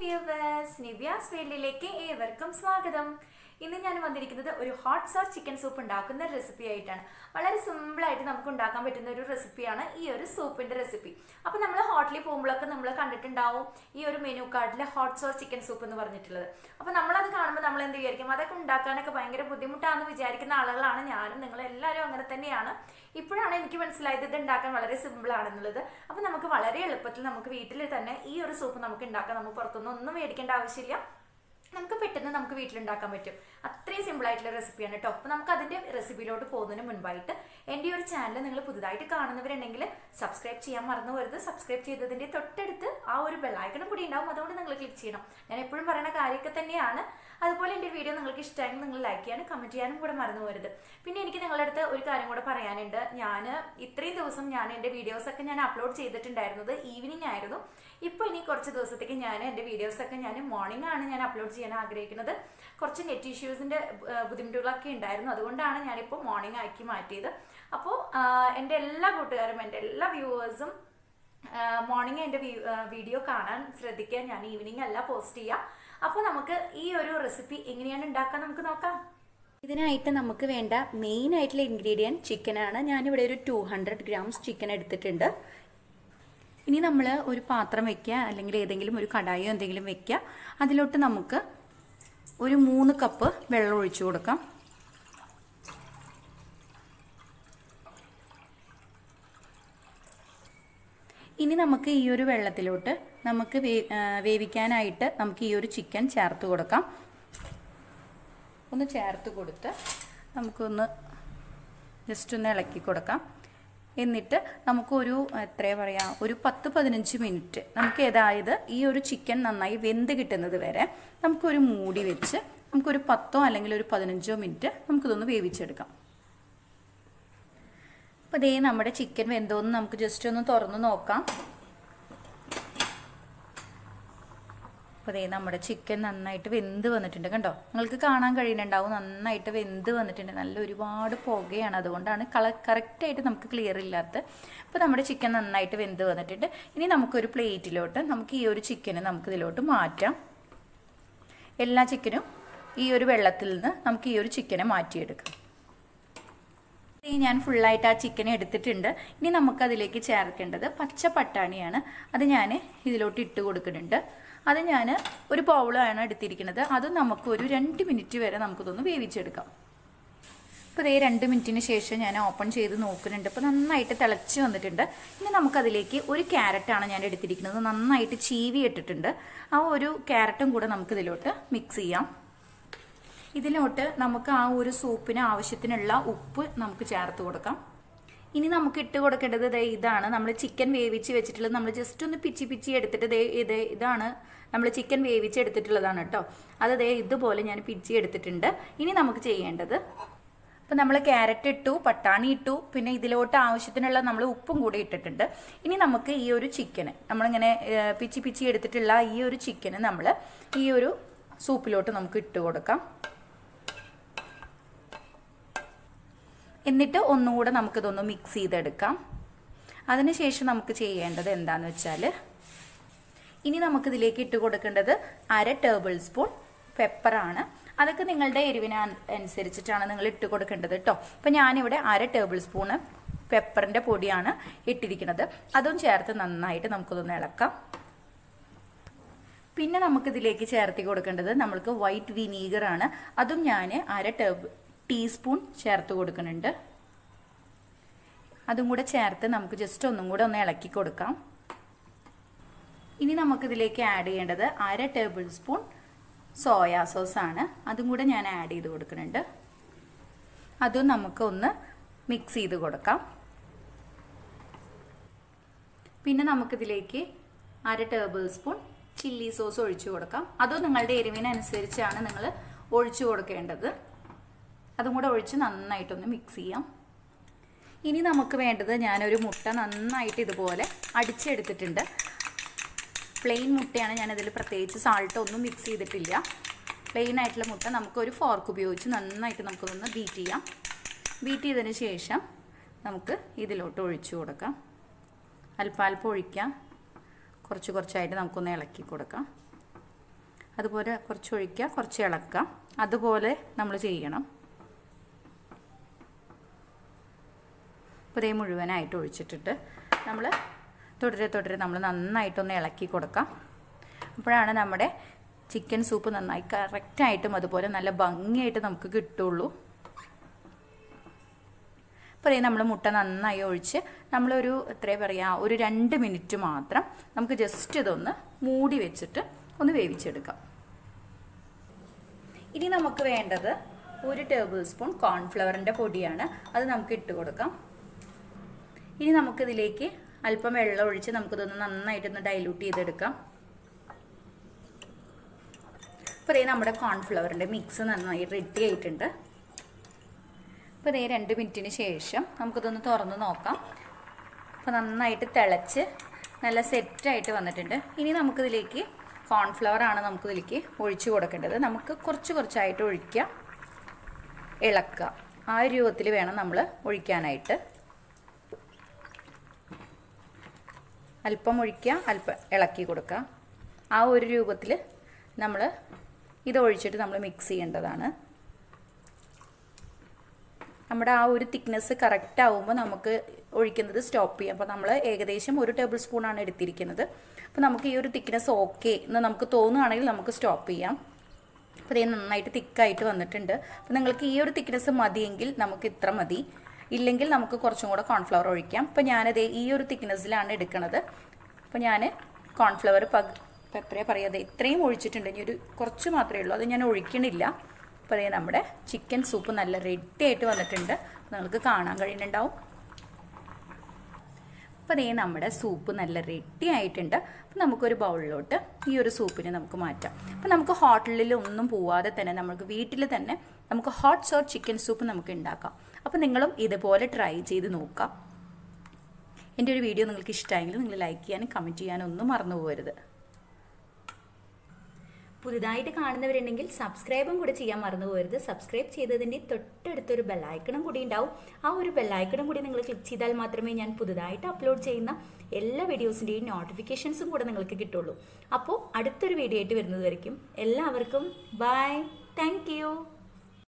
viewers Nivya's വേൾഡിലേക്ക് ഏവർക്കും സ്വാഗതം ഇന്ന് ഞാൻ വന്നിരിക്കുന്നത് ഒരു ഹോട്ട് സോർ ചിക്കൻ സൂപ്പ് ഉണ്ടാക്കുന്ന റെസിപ്പി ആയിട്ടാണ് വളരെ സിമ്പിൾ ആയിട്ട് നമുക്ക് ഉണ്ടാക്കാൻ പറ്റുന്ന ഒരു റെസിപ്പിയാണ് ഈ ഒരു സൂപ്പിന്റെ റെസിപ്പി അപ്പൊ നമ്മൾ ഹോട്ടലിൽ പോകുമ്പോഴൊക്കെ നമ്മൾ കണ്ടിട്ടുണ്ടാവും ഈ ഒരു മെനു കാർഡിൽ ഹോട്ട് സോർ ചിക്കൻ സൂപ്പ് എന്ന് പറഞ്ഞിട്ടുള്ളത് അപ്പൊ നമ്മളത് കാണുമ്പോൾ നമ്മൾ എന്ത് വിചാരിക്കും അതൊക്കെ ഉണ്ടാക്കാനൊക്കെ ഭയങ്കര ബുദ്ധിമുട്ടാണെന്ന് വിചാരിക്കുന്ന ആളുകളാണ് ഞാനും നിങ്ങൾ എല്ലാവരും അങ്ങനെ തന്നെയാണ് ഇപ്പോഴാണ് എനിക്ക് മനസ്സിലായത് ഇത് ഉണ്ടാക്കാൻ വളരെ സിമ്പിൾ ആണെന്നുള്ളത് അപ്പൊ നമുക്ക് വളരെ എളുപ്പത്തിൽ നമുക്ക് വീട്ടിൽ തന്നെ ഈ ഒരു സൂപ്പ് നമുക്ക് ഉണ്ടാക്കാം നമുക്ക് പുറത്തുനിന്ന് ഒന്നും മേടിക്കേണ്ട ആവശ്യമില്ല നമുക്ക് പെട്ടെന്ന് നമുക്ക് വീട്ടിലുണ്ടാക്കാൻ പറ്റും അത്രയും സിമ്പിൾ ആയിട്ടുള്ള റെസിപ്പിയാണ് കേട്ടോ അപ്പോൾ നമുക്ക് അതിന്റെ റെസിപ്പിയിലോട്ട് പോകുന്നതിന് മുൻപായിട്ട് എൻ്റെ ഈ ഒരു ചാനൽ നിങ്ങൾ പുതുതായിട്ട് കാണുന്നവരുണ്ടെങ്കിൽ സബ്സ്ക്രൈബ് ചെയ്യാൻ മറന്നു പോരുത് സബ്സ്ക്രൈബ് ചെയ്തതിന്റെ തൊട്ടടുത്ത് ആ ഒരു ബെല്ലൈക്കണും കൂടി ഉണ്ടാവും അതുകൊണ്ട് നിങ്ങൾ ക്ലിക്ക് ചെയ്യണം ഞാൻ എപ്പോഴും പറയുന്ന കാര്യമൊക്കെ തന്നെയാണ് അതുപോലെ എൻ്റെ വീഡിയോ നിങ്ങൾക്ക് ഇഷ്ടമായെങ്കിൽ നിങ്ങൾ ലൈക്ക് ചെയ്യാനും കമൻറ്റ് ചെയ്യാനും കൂടെ മറന്നു പോരുത് പിന്നെ എനിക്ക് നിങ്ങളുടെ അടുത്ത് ഒരു കാര്യം കൂടെ പറയാനുണ്ട് ഞാൻ ഇത്രയും ദിവസം ഞാൻ എൻ്റെ വീഡിയോസൊക്കെ ഞാൻ അപ്ലോഡ് ചെയ്തിട്ടുണ്ടായിരുന്നത് ഈവനിങ് ആയിരുന്നു ഇപ്പോൾ ഇനി കുറച്ച് ദിവസത്തേക്ക് ഞാൻ എൻ്റെ വീഡിയോസൊക്കെ ഞാൻ മോർണിംഗ് ആണ് ഞാൻ അപ്ലോഡ് ചെയ്യാൻ ആഗ്രഹിക്കുന്നത് കുറച്ച് നെറ്റ് ഇഷ്യൂസിൻ്റെ ബുദ്ധിമുട്ടുകളൊക്കെ ഉണ്ടായിരുന്നു അതുകൊണ്ടാണ് ഞാനിപ്പോൾ മോർണിംഗ് ആക്കി മാറ്റിയത് അപ്പോൾ എൻ്റെ എല്ലാ കൂട്ടുകാരും എൻ്റെ എല്ലാ വ്യൂവേഴ്സും മോർണിംഗ് എൻ്റെ വീഡിയോ കാണാൻ ശ്രദ്ധിക്കുക ഞാൻ ഈവനിങ് അല്ല പോസ്റ്റ് ചെയ്യാം അപ്പോൾ നമുക്ക് ഈ ഒരു റെസിപ്പി എങ്ങനെയാണ് ഉണ്ടാക്കാൻ നമുക്ക് നോക്കാം ഇതിനായിട്ട് നമുക്ക് വേണ്ട മെയിൻ ആയിട്ടുള്ള ഇൻഗ്രീഡിയൻറ്റ് ചിക്കനാണ് ഞാനിവിടെ ഒരു ടു ഹൺഡ്രഡ് ഗ്രാംസ് ചിക്കൻ എടുത്തിട്ടുണ്ട് ഇനി നമ്മൾ ഒരു പാത്രം വെക്കുക അല്ലെങ്കിൽ ഏതെങ്കിലും ഒരു കടായോ എന്തെങ്കിലും വെക്കുക അതിലോട്ട് നമുക്ക് ഒരു മൂന്ന് കപ്പ് വെള്ളം ഒഴിച്ചു കൊടുക്കാം ഇനി നമുക്ക് ഈ ഒരു വെള്ളത്തിലോട്ട് നമുക്ക് വേവിക്കാനായിട്ട് നമുക്ക് ഈ ഒരു ചിക്കൻ ചേർത്ത് കൊടുക്കാം ഒന്ന് ചേർത്ത് കൊടുത്ത് നമുക്കൊന്ന് ജസ്റ്റ് ഒന്ന് ഇളക്കി കൊടുക്കാം എന്നിട്ട് നമുക്കൊരു എത്രയാ പറയാ ഒരു പത്ത് പതിനഞ്ച് മിനിറ്റ് നമുക്ക് ഏതായത് ഈ ഒരു ചിക്കൻ നന്നായി വെന്ത് കിട്ടുന്നത് വരെ നമുക്കൊരു മൂടി വെച്ച് നമുക്കൊരു പത്തോ അല്ലെങ്കിൽ ഒരു പതിനഞ്ചോ മിനിറ്റ് നമുക്കിതൊന്ന് വേവിച്ചെടുക്കാം അപ്പോൾ ഇതേ നമ്മുടെ ചിക്കൻ വെന്തോന്ന് നമുക്ക് ജസ്റ്റ് ഒന്ന് തുറന്ന് നോക്കാം അപ്പോൾ അതേ നമ്മുടെ ചിക്കൻ നന്നായിട്ട് വെന്ത് വന്നിട്ടുണ്ട് കണ്ടോ നിങ്ങൾക്ക് കാണാൻ കഴിയുന്നുണ്ടാവും നന്നായിട്ട് വെന്ത് വന്നിട്ടുണ്ട് നല്ല ഒരുപാട് പുകയാണ് അതുകൊണ്ടാണ് കള കറക്റ്റായിട്ട് നമുക്ക് ക്ലിയർ ഇല്ലാത്ത അപ്പോൾ നമ്മുടെ ചിക്കൻ നന്നായിട്ട് വെന്ത് വന്നിട്ടുണ്ട് ഇനി നമുക്കൊരു പ്ലേറ്റിലോട്ട് നമുക്ക് ഈ ഒരു ചിക്കന് നമുക്ക് ഇതിലോട്ട് മാറ്റാം എല്ലാ ചിക്കനും ഈ ഒരു വെള്ളത്തിൽ നിന്ന് നമുക്ക് ഈ ഒരു ചിക്കനെ മാറ്റിയെടുക്കാം ഞാൻ ഫുള്ളായിട്ട് ആ ചിക്കൻ എടുത്തിട്ടുണ്ട് ഇനി നമുക്കതിലേക്ക് ചേർക്കേണ്ടത് പച്ച പട്ടാണിയാണ് അത് ഞാൻ ഇതിലോട്ട് ഇട്ട് കൊടുക്കുന്നുണ്ട് അത് ഞാൻ ഒരു ബൗളാണ് എടുത്തിരിക്കുന്നത് അത് നമുക്ക് ഒരു രണ്ട് മിനിറ്റ് വരെ നമുക്കിതൊന്ന് വേവിച്ചെടുക്കാം ഇപ്പോൾ ഇതേ രണ്ട് മിനിറ്റിന് ശേഷം ഞാൻ ഓപ്പൺ ചെയ്ത് നോക്കുന്നുണ്ട് ഇപ്പോൾ നന്നായിട്ട് തിളച്ച് വന്നിട്ടുണ്ട് ഇനി നമുക്കതിലേക്ക് ഒരു ക്യാരറ്റാണ് ഞാൻ എടുത്തിരിക്കുന്നത് നന്നായിട്ട് ചീവി ഇട്ടിട്ടുണ്ട് ആ ഒരു ക്യാരറ്റും കൂടെ നമുക്കിതിലോട്ട് മിക്സ് ചെയ്യാം ഇതിലോട്ട് നമുക്ക് ആ ഒരു സൂപ്പിന് ആവശ്യത്തിനുള്ള ഉപ്പ് നമുക്ക് ചേർത്ത് കൊടുക്കാം ഇനി നമുക്ക് ഇട്ട് കൊടുക്കേണ്ടത് ദേ ഇതാണ് നമ്മൾ ചിക്കൻ വേവിച്ച് വെച്ചിട്ടുള്ളത് നമ്മൾ ജസ്റ്റ് ഒന്ന് പിച്ചി പിച്ചി എടുത്തിട്ട് ദേ ഇത് ഇതാണ് നമ്മൾ ചിക്കൻ വേവിച്ച് എടുത്തിട്ടുള്ളതാണ് കേട്ടോ അത് ദേ ഇതുപോലെ ഞാൻ പിച്ചി എടുത്തിട്ടുണ്ട് ഇനി നമുക്ക് ചെയ്യേണ്ടത് അപ്പം നമ്മൾ ക്യാരറ്റ് ഇട്ടു പട്ടാണി ഇട്ടു പിന്നെ ഇതിലോട്ട് ആവശ്യത്തിനുള്ള നമ്മൾ ഉപ്പും കൂടി ഇട്ടിട്ടുണ്ട് ഇനി നമുക്ക് ഈ ഒരു ചിക്കന് നമ്മളിങ്ങനെ പിച്ചി പിച്ചി എടുത്തിട്ടുള്ള ഈ ഒരു ചിക്കന് നമ്മൾ ഈ ഒരു സൂപ്പിലോട്ട് നമുക്ക് ഇട്ട് കൊടുക്കാം എന്നിട്ട് ഒന്നുകൂടെ നമുക്കിതൊന്ന് മിക്സ് ചെയ്തെടുക്കാം അതിനുശേഷം നമുക്ക് ചെയ്യേണ്ടത് എന്താണെന്ന് വെച്ചാൽ ഇനി നമുക്കിതിലേക്ക് ഇട്ട് കൊടുക്കേണ്ടത് അര ടേബിൾ സ്പൂൺ പെപ്പറാണ് അതൊക്കെ നിങ്ങളുടെ എരിവിന് അനുസരിച്ചിട്ടാണ് നിങ്ങൾ ഇട്ട് കൊടുക്കേണ്ടത് കേട്ടോ അപ്പം ഞാനിവിടെ അര ടേബിൾ സ്പൂണ് പെപ്പറിൻ്റെ പൊടിയാണ് ഇട്ടിരിക്കുന്നത് അതും ചേർത്ത് നന്നായിട്ട് നമുക്കിതൊന്ന് ഇളക്കാം പിന്നെ നമുക്കിതിലേക്ക് ചേർത്തി കൊടുക്കേണ്ടത് നമ്മൾക്ക് വൈറ്റ് വിനീഗർ ആണ് അതും ഞാൻ അര ടേബിൾ ടീസ്പൂൺ ചേർത്ത് കൊടുക്കുന്നുണ്ട് അതും കൂടെ ചേർത്ത് നമുക്ക് ജസ്റ്റ് ഒന്നും കൂടെ ഒന്ന് ഇളക്കി കൊടുക്കാം ഇനി നമുക്കിതിലേക്ക് ആഡ് ചെയ്യേണ്ടത് അര ടേബിൾ സ്പൂൺ സോയാ സോസ് ആണ് അതും കൂടെ ഞാൻ ആഡ് ചെയ്ത് കൊടുക്കുന്നുണ്ട് അതും നമുക്ക് ഒന്ന് മിക്സ് ചെയ്ത് കൊടുക്കാം പിന്നെ നമുക്കിതിലേക്ക് അര ടേബിൾ സ്പൂൺ ചില്ലി സോസ് ഒഴിച്ചു കൊടുക്കാം അതും നിങ്ങളുടെ എരിവിനനുസരിച്ചാണ് നിങ്ങൾ ഒഴിച്ചു കൊടുക്കേണ്ടത് അതും കൂടെ ഒഴിച്ച് നന്നായിട്ടൊന്ന് മിക്സ് ചെയ്യാം ഇനി നമുക്ക് വേണ്ടത് ഞാനൊരു മുട്ട നന്നായിട്ട് ഇതുപോലെ അടിച്ചെടുത്തിട്ടുണ്ട് പ്ലെയിൻ മുട്ടയാണ് ഞാനതിൽ പ്രത്യേകിച്ച് സാൾട്ട് ഒന്നും മിക്സ് ചെയ്തിട്ടില്ല പ്ലെയിൻ ആയിട്ടുള്ള മുട്ട നമുക്കൊരു ഫോർക്ക് ഉപയോഗിച്ച് നന്നായിട്ട് നമുക്കൊന്ന് ബീറ്റ് ചെയ്യാം ബീറ്റ് ചെയ്തതിന് ശേഷം നമുക്ക് ഇതിലോട്ട് ഒഴിച്ചു കൊടുക്കാം അല്പാൽപ്പം ഒഴിക്കാം കുറച്ച് കുറച്ചായിട്ട് നമുക്കൊന്ന് ഇളക്കി കൊടുക്കാം അതുപോലെ കുറച്ച് ഒഴിക്കുക കുറച്ച് ഇളക്കുക അതുപോലെ നമ്മൾ ചെയ്യണം അപ്പോൾ ഇതേ മുഴുവനായിട്ട് ഒഴിച്ചിട്ടിട്ട് നമ്മൾ തുടരെ തുടരെ നമ്മൾ നന്നായിട്ടൊന്ന് ഇളക്കി കൊടുക്കാം അപ്പോഴാണ് നമ്മുടെ ചിക്കൻ സൂപ്പ് നന്നായി കറക്റ്റായിട്ടും അതുപോലെ നല്ല ഭംഗിയായിട്ട് നമുക്ക് കിട്ടുള്ളൂ അപ്പോൾ നമ്മൾ മുട്ട നന്നായി ഒഴിച്ച് നമ്മളൊരു എത്രയാ പറയുക ഒരു രണ്ട് മിനിറ്റ് മാത്രം നമുക്ക് ജസ്റ്റ് ഇതൊന്ന് മൂടി വെച്ചിട്ട് ഒന്ന് വേവിച്ചെടുക്കാം ഇനി നമുക്ക് വേണ്ടത് ഒരു ടേബിൾ സ്പൂൺ കോൺഫ്ലവറിൻ്റെ പൊടിയാണ് അത് നമുക്ക് ഇട്ട് കൊടുക്കാം ഇനി നമുക്കിതിലേക്ക് അല്പം വെള്ളം ഒഴിച്ച് നമുക്കിതൊന്ന് നന്നായിട്ടൊന്ന് ഡൈല്യൂട്ട് ചെയ്തെടുക്കാം അപ്പോൾ ഇതേ നമ്മുടെ കോൺഫ്ലവറിൻ്റെ മിക്സ് നന്നായി റെഡി ആയിട്ടുണ്ട് അപ്പോൾ ഇതേ രണ്ട് മിനിറ്റിന് ശേഷം നമുക്കിതൊന്ന് തുറന്ന് നോക്കാം അപ്പോൾ നന്നായിട്ട് തിളച്ച് നല്ല സെറ്റായിട്ട് വന്നിട്ടുണ്ട് ഇനി നമുക്കിതിലേക്ക് കോൺഫ്ലവർ ആണ് നമുക്കിതിലേക്ക് ഒഴിച്ചു കൊടുക്കേണ്ടത് നമുക്ക് കുറച്ച് കുറച്ചായിട്ട് ഒഴിക്കുക ഇളക്കുക ആ രൂപത്തിൽ വേണം നമ്മൾ ഒഴിക്കാനായിട്ട് അല്പം ഒഴിക്കുക അല്പം ഇളക്കി കൊടുക്കുക ആ ഒരു രൂപത്തിൽ നമ്മൾ ഇത് ഒഴിച്ചിട്ട് നമ്മൾ മിക്സ് ചെയ്യേണ്ടതാണ് നമ്മുടെ ആ ഒരു തിക്നെസ് കറക്റ്റ് ആവുമ്പോൾ നമുക്ക് ഒഴിക്കുന്നത് സ്റ്റോപ്പ് ചെയ്യാം അപ്പോൾ നമ്മൾ ഏകദേശം ഒരു ടേബിൾ സ്പൂണാണ് എടുത്തിരിക്കുന്നത് അപ്പോൾ നമുക്ക് ഈ ഒരു തിക്നെസ് ഓക്കെ എന്ന് നമുക്ക് തോന്നുകയാണെങ്കിൽ നമുക്ക് സ്റ്റോപ്പ് ചെയ്യാം അപ്പോൾ ഇത് നന്നായിട്ട് തിക്കായിട്ട് വന്നിട്ടുണ്ട് അപ്പോൾ നിങ്ങൾക്ക് ഈ ഒരു തിക്നെസ് മതിയെങ്കിൽ നമുക്ക് ഇത്ര മതി ഇല്ലെങ്കിൽ നമുക്ക് കുറച്ചും കൂടെ കോൺഫ്ലവർ ഒഴിക്കാം അപ്പോൾ ഞാനത് ഈ ഒരു തിക്നെസ്സിലാണ് എടുക്കുന്നത് അപ്പോൾ ഞാൻ കോൺഫ്ലവർ പഗ് ഇപ്പം എത്രയാണ് പറയാതെ ഇത്രയും ഒഴിച്ചിട്ടുണ്ട് ഇനി ഒരു കുറച്ച് മാത്രമേ ഉള്ളൂ അത് ഞാൻ ഒഴിക്കണില്ല അപ്പോൾ അതേ നമ്മുടെ ചിക്കൻ സൂപ്പ് നല്ല റെഡി ആയിട്ട് വന്നിട്ടുണ്ട് നിങ്ങൾക്ക് കാണാൻ കഴിയുന്നുണ്ടാവും അപ്പോൾ അതേ നമ്മുടെ സൂപ്പ് നല്ല റെഡി ആയിട്ടുണ്ട് അപ്പോൾ നമുക്കൊരു ബൗളിലോട്ട് ഈ ഒരു സൂപ്പിനെ നമുക്ക് മാറ്റാം അപ്പോൾ നമുക്ക് ഹോട്ടലിൽ ഒന്നും പോവാതെ തന്നെ നമുക്ക് വീട്ടിൽ തന്നെ നമുക്ക് ഹോട്ട് സോർ ചിക്കൻ സൂപ്പ് നമുക്ക് ഉണ്ടാക്കാം അപ്പോൾ നിങ്ങളും ഇതുപോലെ ട്രൈ ചെയ്ത് നോക്കാം എൻ്റെ ഒരു വീഡിയോ നിങ്ങൾക്ക് ഇഷ്ടമായെങ്കിൽ നിങ്ങൾ ലൈക്ക് ചെയ്യാനും കമൻറ്റ് ചെയ്യാനും ഒന്നും മറന്നു പോകരുത് പുതുതായിട്ട് കാണുന്നവരുണ്ടെങ്കിൽ സബ്സ്ക്രൈബും കൂടെ ചെയ്യാൻ മറന്നു പോകരുത് സബ്സ്ക്രൈബ് ചെയ്തതിൻ്റെ തൊട്ടടുത്തൊരു ബെല്ലൈക്കണും കൂടി ഉണ്ടാവും ആ ഒരു ബെല്ലൈക്കണും കൂടി നിങ്ങൾ ക്ലിക്ക് ചെയ്താൽ മാത്രമേ ഞാൻ പുതുതായിട്ട് അപ്ലോഡ് ചെയ്യുന്ന എല്ലാ വീഡിയോസിൻ്റെയും നോട്ടിഫിക്കേഷൻസും കൂടെ നിങ്ങൾക്ക് കിട്ടുള്ളൂ അപ്പോൾ അടുത്തൊരു വീഡിയോ ആയിട്ട് വരുന്നത് വരയ്ക്കും എല്ലാവർക്കും ബൈ താങ്ക്